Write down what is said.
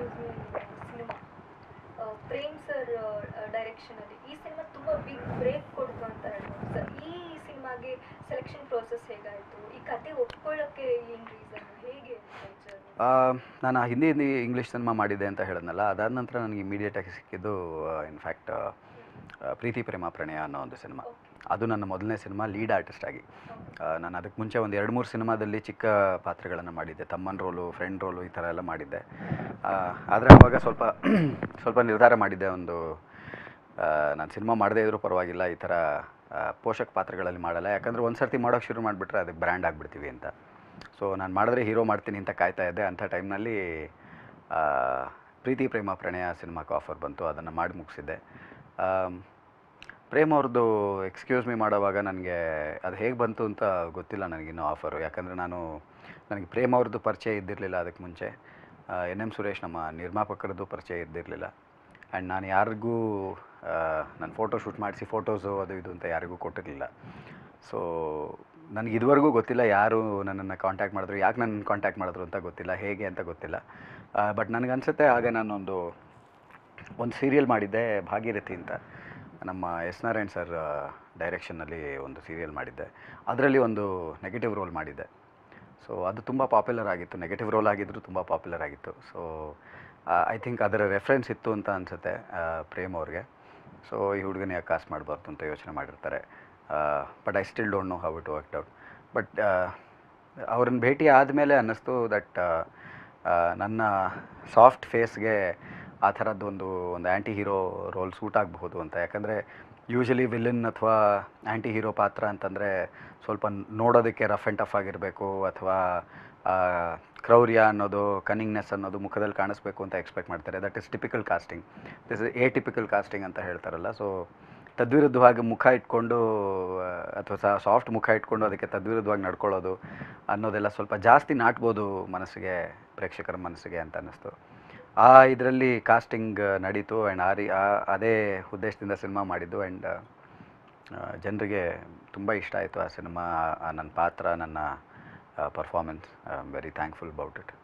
Excuse me cinema Prem sir ಡೈರೆಕ್ಷನಲ್ಲಿ ಈ cinema ತುಂಬ ಬಿಗ್ ಬ್ರೇಕ್ ಕೊಡ್ತು ಅಂತ ಹೇಳ್ಬೋದು ಸರ್ ಈ ಸಿನಿಮಾಗೆ ಸೆಲೆಕ್ಷನ್ ಪ್ರೋಸೆಸ್ ಹೇಗಾಯಿತು ಈ ಕತೆ ಒಪ್ಕೊಳ್ಳೋಕ್ಕೆ ಏನು ರೀಸನ್ ಹೇಗೆ journey? ಆ, ನಾನು ಹಿಂದಿ ಹಿಂದಿ ಇಂಗ್ಲೀಷ್ ಸಿನಿಮಾ ಮಾಡಿದ್ದೆ ಅಂತ ಹೇಳಿದ್ನಲ್ಲ ಅದಾದ ನಂತರ ನನಗೆ ಇಮಿಡಿಯೇಟಾಗಿ ಸಿಕ್ಕಿದ್ದು ಇನ್ಫ್ಯಾಕ್ಟ್ ಪ್ರೀತಿ ಪ್ರೇಮ ಪ್ರಣಯ ಅನ್ನೋ ಒಂದು ಸಿನಿಮಾ Okay. ಅದು ನನ್ನ ಮೊದಲನೇ ಸಿನಿಮಾ ಲೀಡ್ ಆರ್ಟಿಸ್ಟ್ ಆಗಿ ಆ, ನಾನು ಅದಕ್ಕೆ ಮುಂಚೆ ಒಂದು ಎರಡು ಮೂರು ಸಿನಿಮಾದಲ್ಲಿ ಚಿಕ್ಕ ಪಾತ್ರಗಳನ್ನು ಮಾಡಿದ್ದೆ ತಮ್ಮನ ರೋಲು ಫ್ರೆಂಡ್ ರೋಲು ಈ ಥರ ಎಲ್ಲ ಮಾಡಿದ್ದೆ ಆದರೆ ಅವಾಗ ಸ್ವಲ್ಪ ಸ್ವಲ್ಪ ನಿರ್ಧಾರ ಮಾಡಿದ್ದೆ ಒಂದು ನಾನು ಸಿನಿಮಾ ಮಾಡದೇ ಇದ್ರೂ ಪರವಾಗಿಲ್ಲ ಈ ಥರ ಆ, ಪೋಷಕ ಪಾತ್ರಗಳಲ್ಲಿ ಮಾಡಲ್ಲ ಯಾಕಂದರೆ ಒಂದು ಸರ್ತಿ ಮಾಡೋಕ್ಕೆ ಶುರು ಮಾಡಿಬಿಟ್ರೆ ಅದಕ್ಕೆ ಬ್ರ್ಯಾಂಡ್ ಆಗಿಬಿಡ್ತೀವಿ ಅಂತ ಸೊ ನಾನು ಮಾಡಿದ್ರೆ ಹೀರೋ ಮಾಡ್ತೀನಿ ಅಂತ ಕಾಯ್ತಾ ಇದ್ದೆ ಅಂಥ ಟೈಮ್ನಲ್ಲಿ ಪ್ರೀತಿ ಪ್ರೇಮ ಪ್ರಣಯ ಸಿನಿಮಾಕ್ಕೆ ಆಫರ್ ಬಂತು ಅದನ್ನು ಮಾಡಿ ಮುಗಿಸಿದ್ದೆ ಆಮ್, ಪ್ರೇಮ್ ಅವ್ರದ್ದು ಎಕ್ಸ್ಕ್ಯೂಸ್ ಮೀ ಮಾಡೋವಾಗ ನನಗೆ ಅದು ಹೇಗೆ ಬಂತು ಅಂತ ಗೊತ್ತಿಲ್ಲ ನನಗಿನ್ನೂ ಆಫರು ಯಾಕಂದರೆ ನಾನು ನನಗೆ ಪ್ರೇಮ್ ಅವ್ರದ್ದು ಪರಿಚಯ ಇದ್ದಿರಲಿಲ್ಲ ಅದಕ್ಕೆ ಮುಂಚೆ ಎನ್ ಎಮ್ ಸುರೇಶ್ ನಮ್ಮ ನಿರ್ಮಾಪಕರದ್ದು ಪರಿಚಯ ಇದ್ದಿರಲಿಲ್ಲ ಆ್ಯಂಡ್ ನಾನು ಯಾರಿಗೂ ನಾನು ಫೋಟೋ ಶೂಟ್ ಮಾಡಿಸಿ ಫೋಟೋಸು ಅದು ಇದು ಅಂತ ಯಾರಿಗೂ ಕೊಟ್ಟಿರಲಿಲ್ಲ ಸೊ ನನಗೆ ಇದುವರೆಗೂ ಗೊತ್ತಿಲ್ಲ ಯಾರು ನನ್ನನ್ನು ಕಾಂಟ್ಯಾಕ್ಟ್ ಮಾಡಿದ್ರು ಯಾಕೆ ನನ್ನ ಕಾಂಟ್ಯಾಕ್ಟ್ ಮಾಡಿದ್ರು ಅಂತ ಗೊತ್ತಿಲ್ಲ ಹೇಗೆ ಅಂತ ಗೊತ್ತಿಲ್ಲ ಬಟ್ ನನಗನ್ಸುತ್ತೆ ಆಗ ನಾನೊಂದು ಒಂದು ಸೀರಿಯಲ್ ಮಾಡಿದ್ದೆ ಭಾಗೀರಥಿ ಅಂತ ನಮ್ಮ ಎಸ್ ನಾರಾಯಣ್ ಸರ್ ಡೈರೆಕ್ಷನ್ನಲ್ಲಿ ಒಂದು ಸೀರಿಯಲ್ ಮಾಡಿದ್ದೆ ಅದರಲ್ಲಿ ಒಂದು ನೆಗೆಟಿವ್ ರೋಲ್ ಮಾಡಿದ್ದೆ ಸೊ ಅದು ತುಂಬ ಪಾಪ್ಯುಲರ್ ಆಗಿತ್ತು ನೆಗೆಟಿವ್ ರೋಲ್ ಆಗಿದ್ದರೂ ತುಂಬ ಪಾಪ್ಯುಲರ್ ಆಗಿತ್ತು ಸೊ ಐ ಥಿಂಕ್ ಅದರ ರೆಫರೆನ್ಸ್ ಇತ್ತು ಅಂತ ಅನಿಸುತ್ತೆ ಪ್ರೇಮ್ ಅವ್ರಿಗೆ ಸೊ ಈ ಹುಡುಗನ ಯಾಕೆ ಕಾಸ್ಟ್ ಮಾಡಬಾರ್ದು ಅಂತ ಯೋಚನೆ ಮಾಡಿರ್ತಾರೆ but I still don't know how it work out but ಅವ್ರನ್ನ ಭೇಟಿ ಆದಮೇಲೆ ಅನ್ನಿಸ್ತು ದಟ್ ನನ್ನ ಸಾಫ್ಟ್ ಫೇಸ್ಗೆ ಆ ಥರದ್ದು ಒಂದು ಒಂದು ಆ್ಯಂಟಿ ಹೀರೋ ರೋಲ್ ಸೂಟ್ ಆಗಬಹುದು ಅಂತ ಯಾಕಂದರೆ ಯೂಶಲಿ ವಿಲನ್ ಅಥವಾ ಆ್ಯಂಟಿ ಹೀರೋ ಪಾತ್ರ ಅಂತಂದರೆ ಸ್ವಲ್ಪ ನೋಡೋದಕ್ಕೆ ರಫ್ ಆ್ಯಂಡ್ ಟಫ್ ಆಗಿರಬೇಕು ಅಥವಾ ಕ್ರೌರ್ಯ ಅನ್ನೋದು ಕನ್ನಿಂಗ್ನೆಸ್ ಅನ್ನೋದು ಮುಖದಲ್ಲಿ ಕಾಣಿಸ್ಬೇಕು ಅಂತ ಎಕ್ಸ್ಪೆಕ್ಟ್ ಮಾಡ್ತಾರೆ that is typical casting this is a typical casting ಅಂತ ಹೇಳ್ತಾರಲ್ಲ ಸೊ ತದ್ವಿರುದ್ಧವಾಗಿ ಮುಖ ಇಟ್ಕೊಂಡು ಆ, ಅಥವಾ ಸಹ ಸಾಫ್ಟ್ ಮುಖ ಇಟ್ಕೊಂಡು ಅದಕ್ಕೆ ತದ್ವಿರುದ್ಧವಾಗಿ ನಡ್ಕೊಳ್ಳೋದು ಅನ್ನೋದೆಲ್ಲ ಸ್ವಲ್ಪ ಜಾಸ್ತಿ ನಾಟ್ಬೋದು ಮನಸ್ಸಿಗೆ ಪ್ರೇಕ್ಷಕರ ಮನಸ್ಸಿಗೆ ಅಂತ ಅನ್ನಿಸ್ತು ಆ ಇದರಲ್ಲಿ ಕಾಸ್ಟಿಂಗ್ ನಡೀತು ಆ್ಯಂಡ್ ಆ ರೀ ಆ- ಅದೇ ಉದ್ದೇಶದಿಂದ ಸಿನಿಮಾ ಮಾಡಿದ್ದು ಆ್ಯಂಡ್ ಜನರಿಗೆ ತುಂಬ ಇಷ್ಟ ಆಯಿತು ಆ ಸಿನಿಮಾ ನನ್ನ ಪಾತ್ರ ನನ್ನ performance I am very thankful about it